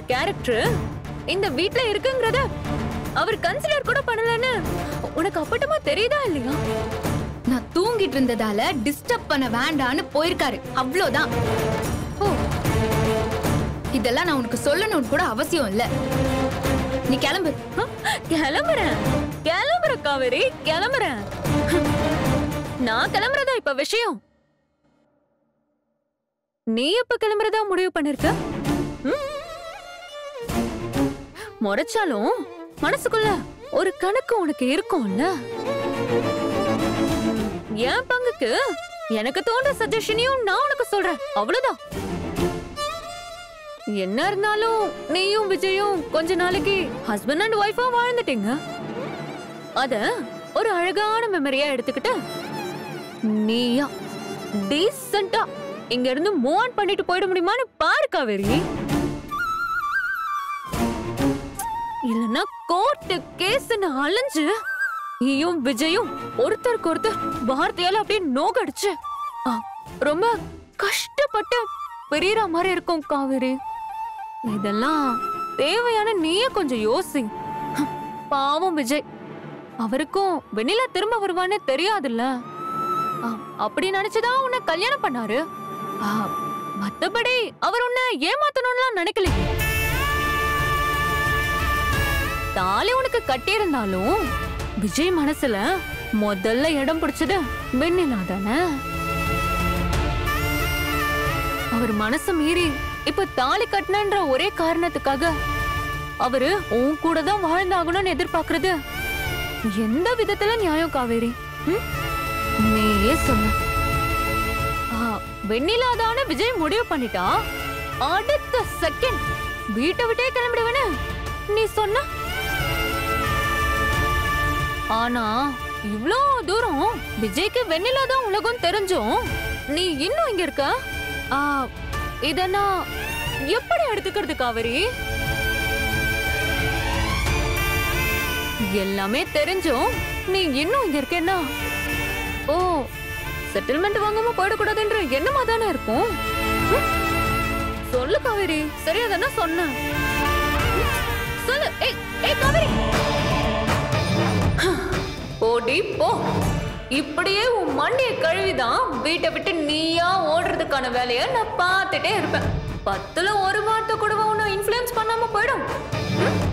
ஒரு கேரக்டர் இந்த வீட்ல இருக்குங்கிறத அவர் கன்சிடர் கூட பண்ணலன்னு உனக்கு அப்பட்டமா தெரியுதா இல்லையா நான் தூங்கிட்டு இருந்ததால டிஸ்டர்ப் பண்ண வேண்டான்னு போயிருக்காரு அவ்வளோதான் ஓ இதெல்லாம் நான் உனக்கு சொல்லணும்னு கூட அவசியம் இல்ல நீ கிளம்பு ஹ, கிளம்புறேன் கிளம்புறேன் காவேரி கிளம்புறேன் நான் கிளம்புறதா இப்ப விஷயம் நீ எப்ப கிளம்புறதா முடிவு பண்ணிருக்க ம்? முறைச்சாலும் மனசுக்குள்ள ஒரு கணக்கு உனக்கு இருக்கும்ல என் பங்குக்கு எனக்கு தோன்ற சஜஷனையும் நான் உனக்கு சொல்றேன் அவ்வளவுதான் என்ன இருந்தாலும் நீயும் விஜயும் கொஞ்ச நாளைக்கு ஹஸ்பண்ட் அண்ட் ஒய்ஃபா வாழ்ந்துட்டீங்க அத ஒரு அழகான மெமரியா எடுத்துக்கிட்டு நீயா டீசெண்டா இங்க இருந்து மூவ் ஆன் பண்ணிட்டு போயிட முடியுமான்னு பாரு காவேரி இல்லனா கோர்ட்டு கேஸ்னு அலைஞ்சு நீயும் விஜயும் ஒருத்தருக்கு ஒருத்தர் வார்த்தையால அப்படியே நோகடிச்சு ஆ, ரொம்ப கஷ்டப்பட்டு பிரியற மாதிரி இருக்கும் காவேரி இதெல்லாம் தேவையான நீயே கொஞ்சம் யோசி ஹம், பாவம் விஜய் அவருக்கும் வெண்ணிலா திரும்ப வருவான்னு தெரியாதுல்ல ஆ, அப்படி நினைச்சுதான் உன்னை கல்யாணம் பண்ணாரு ஆ, மத்தபடி அவர் உன்னை ஏமாத்தணும்லாம் நினைக்கல தாலி உனக்கு கட்டியிருந்தாலும் விஜய் மனசுல முதல்ல இடம் பிடிச்சது வெண்ணிலா தானே அவர் மனசு மீறி இப்ப தாலி கட்டினன்ற ஒரே காரணத்துக்காக அவரு உன் கூட தான் வாழ்ந்தாகணும்னு எதிர்பார்க்கறது எந்த விதத்துல நியாயம் காவேரி ம்? நீயே சொன்ன ஆ, வெண்ணிலாதான விஜய் முடிவு பண்ணிட்டா அடுத்த செகண்ட் வீட்டை விட்டே கிளம்பிடுவேன்னு நீ சொன்ன ஆனா இவ்ளோ தூரம் விஜய்க்கு வெண்ணிலா தான் உலகம் தெரிஞ்சும் நீ இன்னும் இங்க இருக்க ஆ, இத நான் எப்படி எடுத்துக்கிறது காவேரி எல்லாமே தெரிஞ்சும் நீ இன்னும் இங்க இருக்கேன்னா ஓ செட்டில்மெண்ட் வாங்காம போயிடக்கூடாதுன்ற எண்ணமா தானே இருக்கும் ம்? சொல்லு காவேரி சரியா தானே சொன்னேன் ம், சொல்லு ஏய் ஏய் காவேரி ஓடி போ இப்படியே உன் மண்டிய கழுவிதான் வீட்டை விட்டு நீயா ஓடுறதுக்கான வேலைய நான் பார்த்துட்டே இருப்பேன் பத்துல ஒரு வார்த்தை கூட உன்னை இன்ஃப்ளூயன்ஸ் பண்ணாம போயிடும் ம்?